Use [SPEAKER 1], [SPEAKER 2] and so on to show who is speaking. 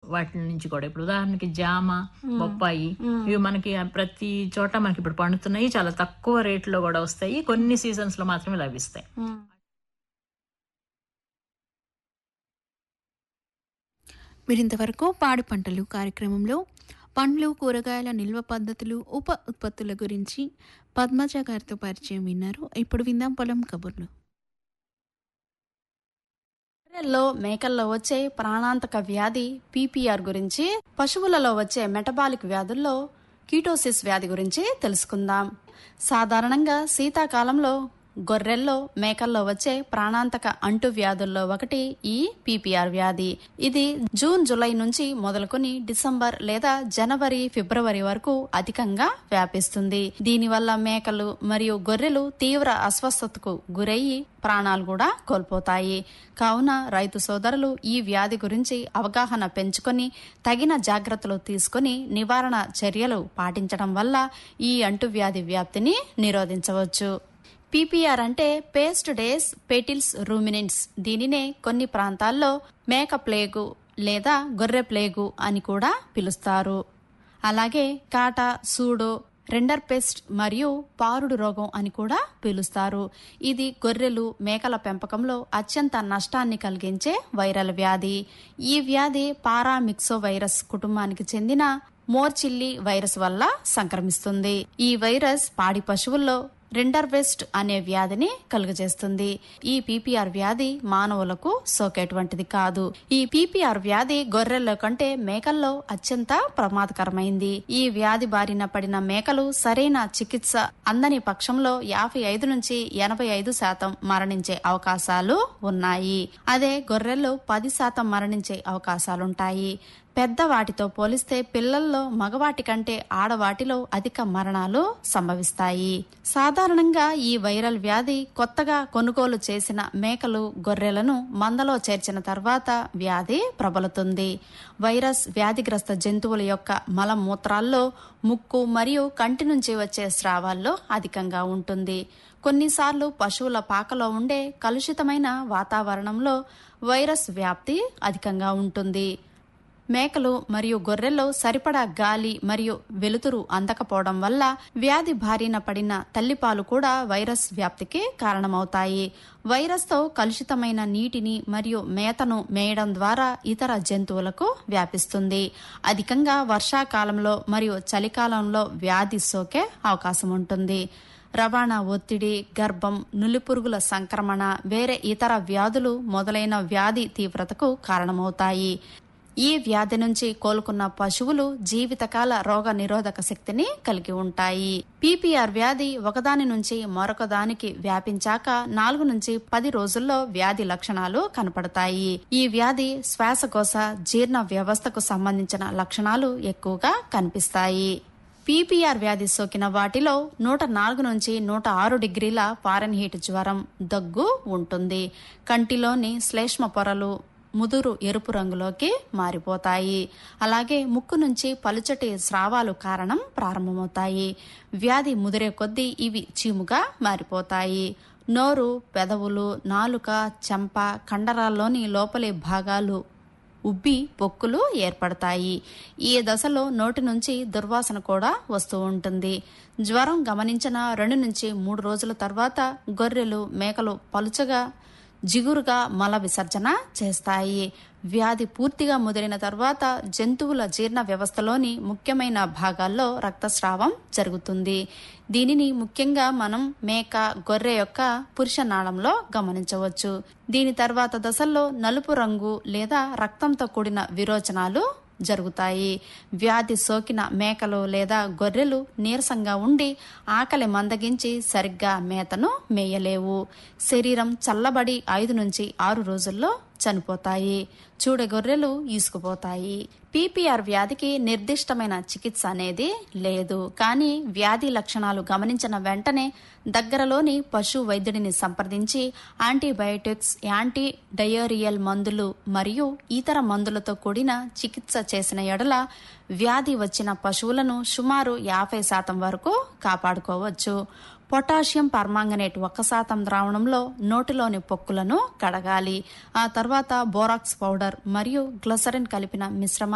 [SPEAKER 1] వాటి నుంచి కూడా ఇప్పుడు ఉదాహరణకి జామ బొప్పాయి ఇవి మనకి ప్రతి చోట మనకి ఇప్పుడు పండుతున్నాయి చాలా తక్కువ రేట్లో కూడా వస్తాయి కొన్ని సీజన్స్ లో మాత్రమే లభిస్తాయి
[SPEAKER 2] మీరింతవరకు పాడి పంటలు కార్యక్రమంలో పండ్లు కూరగాయల నిల్వ పద్ధతులు ఉప ఉత్పత్తుల గురించి పద్మజ గారితో పరిచయం విన్నారు ఇప్పుడు విందాం పొలం కబుర్లు
[SPEAKER 3] గొర్రెల్లో మేకల్లో వచ్చే ప్రాణాంతక వ్యాధి పీపీఆర్ గురించి పశువులలో వచ్చే మెటబాలిక్ వ్యాధుల్లో కీటోసిస్ వ్యాధి గురించి తెలుసుకుందాం సాధారణంగా శీతాకాలంలో గొర్రెల్లో మేకల్లో వచ్చే ప్రాణాంతక అంటు వ్యాధుల్లో ఒకటి ఈ పీపీఆర్ వ్యాధి ఇది జూన్ జూలై నుంచి మొదలుకొని డిసెంబర్ లేదా జనవరి ఫిబ్రవరి వరకు అధికంగా వ్యాపిస్తుంది దీనివల్ల మేకలు మరియు గొర్రెలు తీవ్ర అస్వస్థతకు గురయ్యి ప్రాణాలు కూడా కోల్పోతాయి కావున రైతు సోదరులు ఈ వ్యాధి గురించి అవగాహన పెంచుకొని తగిన జాగ్రత్తలు తీసుకొని నివారణ చర్యలు పాటించడం వల్ల ఈ అంటువ్యాధి వ్యాప్తిని నిరోధించవచ్చు పీపీఆర్ అంటే పేస్ట్ డేస్ పెటిల్స్ రూమినెంట్స్ దీనినే కొన్ని ప్రాంతాల్లో మేక ప్లేగు లేదా గొర్రె ప్లేగు అని కూడా పిలుస్తారు అలాగే కాటా సూడో రెండర్ పెస్ట్ మరియు పారుడు రోగం అని కూడా పిలుస్తారు ఇది గొర్రెలు మేకల పెంపకంలో అత్యంత నష్టాన్ని కలిగించే వైరల్ వ్యాధి ఈ వ్యాధి పారామిక్సో వైరస్ కుటుంబానికి చెందిన మోర్చిల్లి వైరస్ వల్ల సంక్రమిస్తుంది ఈ వైరస్ పాడి పశువుల్లో రెండర్ వెస్ట్ అనే వ్యాధిని కలుగజేస్తుంది ఈ పీపీఆర్ వ్యాధి మానవులకు సోకేటువంటిది కాదు ఈ పీపీఆర్ వ్యాధి గొర్రెల కంటే మేకల్లో అత్యంత ప్రమాదకరమైంది ఈ వ్యాధి బారిన పడిన మేకలు సరైన చికిత్స అందని పక్షంలో యాభై ఐదు నుంచి ఎనభై ఐదు శాతం మరణించే అవకాశాలు ఉన్నాయి అదే గొర్రెలు పది శాతం మరణించే అవకాశాలుంటాయి పెద్ద వాటితో పోలిస్తే పిల్లల్లో మగవాటి కంటే ఆడవాటిలో అధిక మరణాలు సంభవిస్తాయి సాధారణంగా ఈ వైరల్ వ్యాధి కొత్తగా కొనుగోలు చేసిన మేకలు గొర్రెలను మందలో చేర్చిన తర్వాత వ్యాధి ప్రబలుతుంది వైరస్ వ్యాధిగ్రస్త జంతువుల యొక్క మలమూత్రాల్లో ముక్కు మరియు కంటి నుంచి వచ్చే స్రావాల్లో అధికంగా ఉంటుంది కొన్నిసార్లు పశువుల పాకలో ఉండే కలుషితమైన వాతావరణంలో వైరస్ వ్యాప్తి అధికంగా ఉంటుంది మేకలు మరియు గొర్రెల్లో సరిపడా గాలి మరియు వెలుతురు అందకపోవడం వల్ల వ్యాధి బారిన పడిన తల్లిపాలు కూడా వైరస్ వ్యాప్తికి కారణమవుతాయి వైరస్తో కలుషితమైన నీటిని మరియు మేతను మేయడం ద్వారా ఇతర జంతువులకు వ్యాపిస్తుంది అధికంగా వర్షాకాలంలో మరియు చలికాలంలో వ్యాధి సోకే అవకాశం ఉంటుంది రవాణా ఒత్తిడి గర్భం నులిపురుగుల సంక్రమణ వేరే ఇతర వ్యాధులు మొదలైన వ్యాధి తీవ్రతకు కారణమవుతాయి ఈ వ్యాధి నుంచి కోలుకున్న పశువులు జీవితకాల రోగ నిరోధక శక్తిని కలిగి ఉంటాయి పీపీఆర్ వ్యాధి ఒకదాని నుంచి మరొక దానికి వ్యాపించాక నాలుగు నుంచి పది రోజుల్లో వ్యాధి లక్షణాలు కనపడతాయి ఈ వ్యాధి శ్వాసకోశ జీర్ణ వ్యవస్థకు సంబంధించిన లక్షణాలు ఎక్కువగా కనిపిస్తాయి పీపీఆర్ వ్యాధి సోకిన వాటిలో నూట నాలుగు నుంచి నూట ఆరు డిగ్రీల ఫారెన్హీట్ జ్వరం దగ్గు ఉంటుంది కంటిలోని శ్లేష్మ పొరలు ముదురు ఎరుపు రంగులోకి మారిపోతాయి అలాగే ముక్కు నుంచి పలుచటి స్రావాలు కారణం ప్రారంభమవుతాయి వ్యాధి ముదిరే కొద్దీ ఇవి చీముగా మారిపోతాయి నోరు పెదవులు నాలుక చెంప కండరాల్లోని లోపలి భాగాలు ఉబ్బి పొక్కులు ఏర్పడతాయి ఈ దశలో నోటి నుంచి దుర్వాసన కూడా వస్తూ ఉంటుంది జ్వరం గమనించిన రెండు నుంచి మూడు రోజుల తర్వాత గొర్రెలు మేకలు పలుచగా జిగురుగా మల విసర్జన చేస్తాయి వ్యాధి పూర్తిగా ముదిరిన తర్వాత జంతువుల జీర్ణ వ్యవస్థలోని ముఖ్యమైన భాగాల్లో రక్తస్రావం జరుగుతుంది దీనిని ముఖ్యంగా మనం మేక గొర్రె యొక్క పురుష నాళంలో గమనించవచ్చు దీని తర్వాత దశల్లో నలుపు రంగు లేదా రక్తంతో కూడిన విరోచనాలు జరుగుతాయి వ్యాధి సోకిన మేకలు లేదా గొర్రెలు నీరసంగా ఉండి ఆకలి మందగించి సరిగ్గా మేతను మేయలేవు శరీరం చల్లబడి ఐదు నుంచి ఆరు రోజుల్లో చనిపోతాయి చూడ గొర్రెలు ఈసుకుపోతాయి పీపీఆర్ వ్యాధికి నిర్దిష్టమైన చికిత్స అనేది లేదు కానీ వ్యాధి లక్షణాలు గమనించిన వెంటనే దగ్గరలోని పశు వైద్యుడిని సంప్రదించి యాంటీబయోటిక్స్ యాంటీ డయోరియల్ మందులు మరియు ఇతర మందులతో కూడిన చికిత్స చేసిన ఎడల వ్యాధి వచ్చిన పశువులను సుమారు యాభై శాతం వరకు కాపాడుకోవచ్చు పొటాషియం పర్మాంగనేట్ ఒక్క శాతం ద్రావణంలో నోటిలోని పొక్కులను కడగాలి ఆ తర్వాత బోరాక్స్ పౌడర్ మరియు గ్లసరిన్ కలిపిన మిశ్రమ